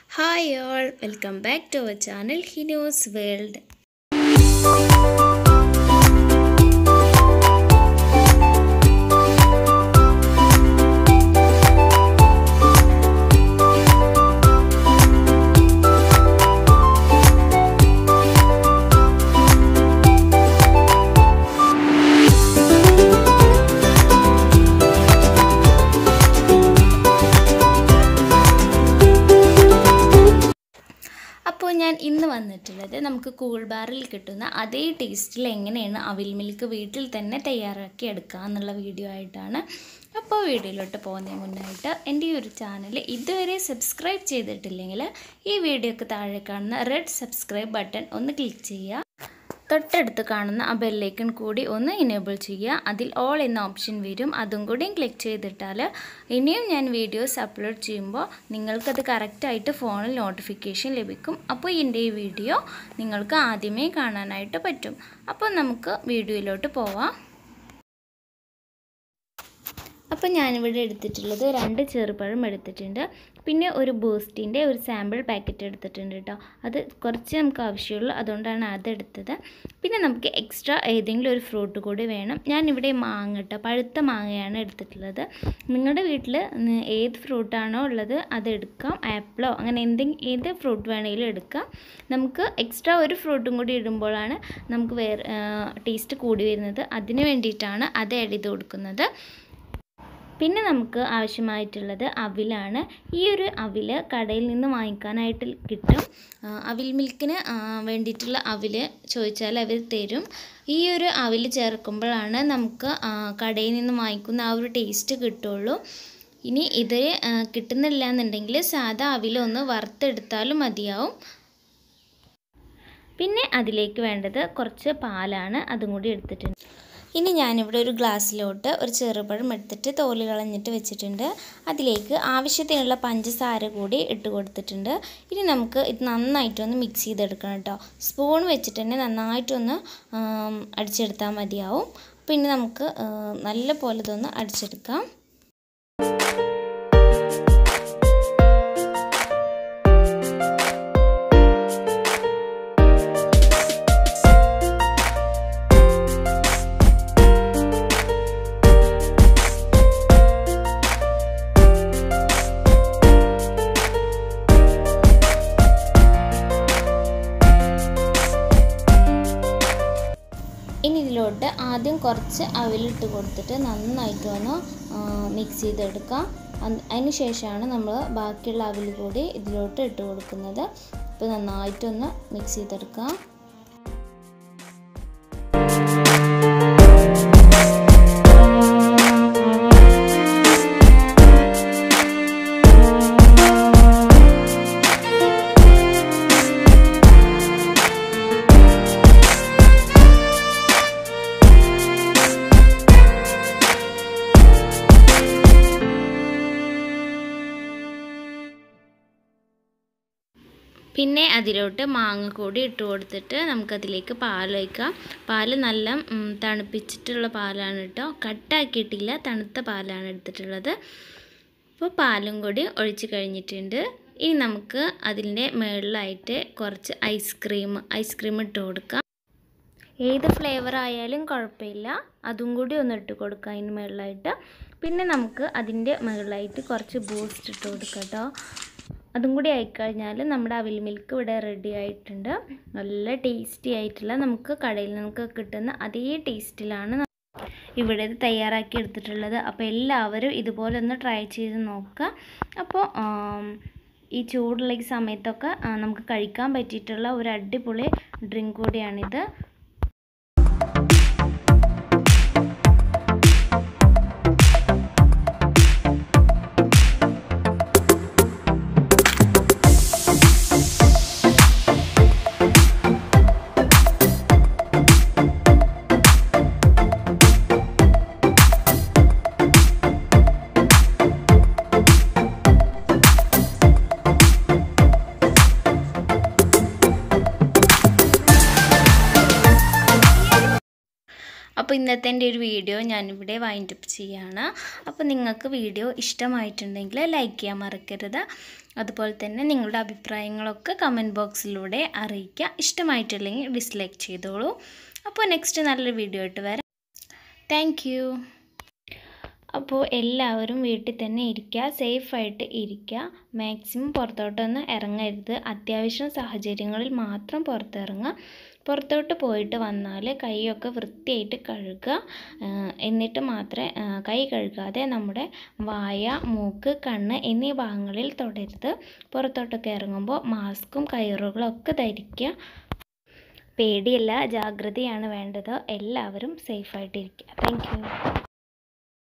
hi all welcome back to our channel ഹിനോസ് world അപ്പോൾ ഞാൻ ഇന്ന് വന്നിട്ടുള്ളത് നമുക്ക് കൂൾ ബാറിൽ കിട്ടുന്ന അതേ ടേസ്റ്റിൽ എങ്ങനെയാണ് അവിൽ മിൽക്ക് വീട്ടിൽ തന്നെ തയ്യാറാക്കി എടുക്കുക എന്നുള്ള വീഡിയോ ആയിട്ടാണ് അപ്പോൾ വീഡിയോയിലോട്ട് പോകുന്നതിന് മുന്നായിട്ട് എൻ്റെ ഈ ഒരു ചാനൽ ഇതുവരെ സബ്സ്ക്രൈബ് ചെയ്തിട്ടില്ലെങ്കിൽ ഈ വീഡിയോക്ക് താഴെ കാണുന്ന റെഡ് സബ്സ്ക്രൈബ് ബട്ടൺ ഒന്ന് ക്ലിക്ക് ചെയ്യുക തൊട്ടടുത്ത് കാണുന്ന ആ ബെല്ലൈക്കൺ കൂടി ഒന്ന് ഇനേബിൾ ചെയ്യുക അതിൽ ഓൾ എന്ന ഓപ്ഷൻ വരും അതും കൂടിയും ക്ലിക്ക് ചെയ്തിട്ടാൽ ഇനിയും ഞാൻ വീഡിയോസ് അപ്ലോഡ് ചെയ്യുമ്പോൾ നിങ്ങൾക്കത് കറക്റ്റായിട്ട് ഫോണിൽ നോട്ടിഫിക്കേഷൻ ലഭിക്കും അപ്പോൾ എൻ്റെ ഈ വീഡിയോ നിങ്ങൾക്ക് ആദ്യമേ കാണാനായിട്ട് പറ്റും അപ്പോൾ നമുക്ക് വീഡിയോയിലോട്ട് പോവാം അപ്പോൾ ഞാനിവിടെ എടുത്തിട്ടുള്ളത് രണ്ട് ചെറുപഴം എടുത്തിട്ടുണ്ട് പിന്നെ ഒരു ബൂസ്റ്റിൻ്റെ ഒരു സാമ്പിൾ പാക്കറ്റ് എടുത്തിട്ടുണ്ട് കേട്ടോ അത് കുറച്ച് നമുക്ക് ആവശ്യമുള്ളൂ അതുകൊണ്ടാണ് അതെടുത്തത് പിന്നെ നമുക്ക് എക്സ്ട്രാ ഏതെങ്കിലും ഒരു ഫ്രൂട്ട് കൂടി വേണം ഞാനിവിടെ മാങ്ങ കേട്ടോ പഴുത്ത മാങ്ങയാണ് എടുത്തിട്ടുള്ളത് നിങ്ങളുടെ വീട്ടിൽ ഏത് ഫ്രൂട്ടാണോ ഉള്ളത് അത് എടുക്കാം ആപ്പിളോ അങ്ങനെ എന്തെങ്കിലും ഏത് ഫ്രൂട്ട് വേണമെങ്കിലും എടുക്കാം നമുക്ക് എക്സ്ട്രാ ഒരു ഫ്രൂട്ടും കൂടി ഇടുമ്പോഴാണ് നമുക്ക് വേറെ ടേസ്റ്റ് കൂടി വരുന്നത് അതിന് വേണ്ടിയിട്ടാണ് അത് ആഡ് ചെയ്ത് കൊടുക്കുന്നത് പിന്നെ നമുക്ക് ആവശ്യമായിട്ടുള്ളത് അവിലാണ് ഈ ഒരു അവിൽ കടയിൽ നിന്ന് വാങ്ങിക്കാനായിട്ട് കിട്ടും അവിൽ മിൽക്കിന് വേണ്ടിയിട്ടുള്ള അവിൽ ചോദിച്ചാൽ അവർ തരും ഈ ഒരു അവിൽ ചേർക്കുമ്പോഴാണ് നമുക്ക് കടയിൽ നിന്ന് വാങ്ങിക്കുന്ന ആ ഒരു ടേസ്റ്റ് കിട്ടുള്ളൂ ഇനി ഇത് കിട്ടുന്നില്ല എന്നുണ്ടെങ്കിൽ സാധാ അവിലൊന്ന് വറുത്തെടുത്താലും മതിയാവും പിന്നെ അതിലേക്ക് വേണ്ടത് കുറച്ച് പാലാണ് അതും കൂടി എടുത്തിട്ടുണ്ട് ഇനി ഞാനിവിടെ ഒരു ഗ്ലാസ്സിലോട്ട് ഒരു ചെറുപഴം എടുത്തിട്ട് തോല് കളഞ്ഞിട്ട് വെച്ചിട്ടുണ്ട് അതിലേക്ക് ആവശ്യത്തിനുള്ള പഞ്ചസാര കൂടി ഇട്ട് കൊടുത്തിട്ടുണ്ട് ഇനി നമുക്ക് ഇത് നന്നായിട്ടൊന്ന് മിക്സ് ചെയ്തെടുക്കണം കേട്ടോ സ്പൂൺ വെച്ചിട്ട് തന്നെ നന്നായിട്ടൊന്ന് അടിച്ചെടുത്താൽ മതിയാവും പിന്നെ നമുക്ക് നല്ല പോലെ ഇതൊന്ന് അടിച്ചെടുക്കാം ഇനി ഇതിലോട്ട് ആദ്യം കുറച്ച് അവിലിട്ട് കൊടുത്തിട്ട് നന്നായിട്ട് ഒന്ന് മിക്സ് ചെയ്തെടുക്കാം അതിന് ശേഷമാണ് നമ്മൾ ബാക്കിയുള്ള അവിൽ കൂടി ഇതിലോട്ട് ഇട്ട് കൊടുക്കുന്നത് അപ്പോൾ നന്നായിട്ടൊന്ന് മിക്സ് ചെയ്തെടുക്കാം പിന്നെ അതിലോട്ട് മാങ്ങ കൂടി ഇട്ട് കൊടുത്തിട്ട് നമുക്കതിലേക്ക് പാൽ വയ്ക്കാം പാൽ നല്ല തണുപ്പിച്ചിട്ടുള്ള പാലാണ് കേട്ടോ കട്ടാക്കിയിട്ടില്ല തണുത്ത പാലാണ് എടുത്തിട്ടുള്ളത് അപ്പോൾ പാലും കൂടി ഒഴിച്ച് കഴിഞ്ഞിട്ടുണ്ട് ഇനി നമുക്ക് അതിൻ്റെ മുകളിലായിട്ട് കുറച്ച് ഐസ്ക്രീം ഐസ്ക്രീം ഇട്ട് കൊടുക്കാം ഏത് ഫ്ലേവർ ആയാലും കുഴപ്പമില്ല അതും കൂടി ഒന്ന് ഇട്ട് കൊടുക്കാം അതിന് മുകളിലായിട്ട് പിന്നെ നമുക്ക് അതിൻ്റെ മുകളിലായിട്ട് കുറച്ച് ബൂസ്റ്റ് ഇട്ട് കൊടുക്കാം കേട്ടോ അതും കൂടി ആയിക്കഴിഞ്ഞാൽ നമ്മുടെ അവിൽ മിൽക്ക് ഇവിടെ റെഡി ആയിട്ടുണ്ട് നല്ല ടേസ്റ്റി ആയിട്ടുള്ള നമുക്ക് കടയിൽ നമുക്ക് കിട്ടുന്ന അതേ ടേസ്റ്റിലാണ് ഇവിടെ ഇത് തയ്യാറാക്കി എടുത്തിട്ടുള്ളത് അപ്പോൾ എല്ലാവരും ഇതുപോലെ ഒന്ന് ട്രൈ ചെയ്ത് നോക്കുക അപ്പോൾ ഈ ചൂടുള്ള ഈ സമയത്തൊക്കെ നമുക്ക് കഴിക്കാൻ പറ്റിയിട്ടുള്ള ഒരു അടിപൊളി ഡ്രിങ്ക് കൂടിയാണിത് അപ്പോൾ ഇന്നത്തെ എൻ്റെ ഒരു വീഡിയോ ഞാനിവിടെ വൈൻഡപ്പ് ചെയ്യാണ് അപ്പോൾ നിങ്ങൾക്ക് വീഡിയോ ഇഷ്ടമായിട്ടുണ്ടെങ്കിൽ ലൈക്ക് ചെയ്യാൻ മറക്കരുത് അതുപോലെ തന്നെ നിങ്ങളുടെ അഭിപ്രായങ്ങളൊക്കെ കമൻറ്റ് ബോക്സിലൂടെ അറിയിക്കുക ഇഷ്ടമായിട്ടില്ലെങ്കിൽ ഡിസ്ലൈക്ക് ചെയ്തോളൂ അപ്പോൾ നെക്സ്റ്റ് നല്ലൊരു വീഡിയോ ആയിട്ട് വരാം താങ്ക് യു അപ്പോൾ എല്ലാവരും വീട്ടിൽ തന്നെ ഇരിക്കുക സേഫായിട്ട് ഇരിക്കുക മാക്സിമം പുറത്തോട്ടൊന്നും ഇറങ്ങരുത് അത്യാവശ്യം സാഹചര്യങ്ങളിൽ മാത്രം പുറത്തിറങ്ങുക പുറത്തോട്ട് പോയിട്ട് വന്നാൽ കൈയൊക്കെ വൃത്തിയായിട്ട് കഴുകുക എന്നിട്ട് മാത്രമേ കൈ കഴുകാതെ നമ്മുടെ വായ മൂക്ക് കണ്ണ് എന്നീ ഭാഗങ്ങളിൽ തൊടരുത് പുറത്തോട്ടൊക്കെ ഇറങ്ങുമ്പോൾ മാസ്കും കയറുകളും ഒക്കെ ധരിക്കുക പേടിയല്ല ജാഗ്രതയാണ് വേണ്ടത് എല്ലാവരും സേഫായിട്ടിരിക്കുക താങ്ക് യു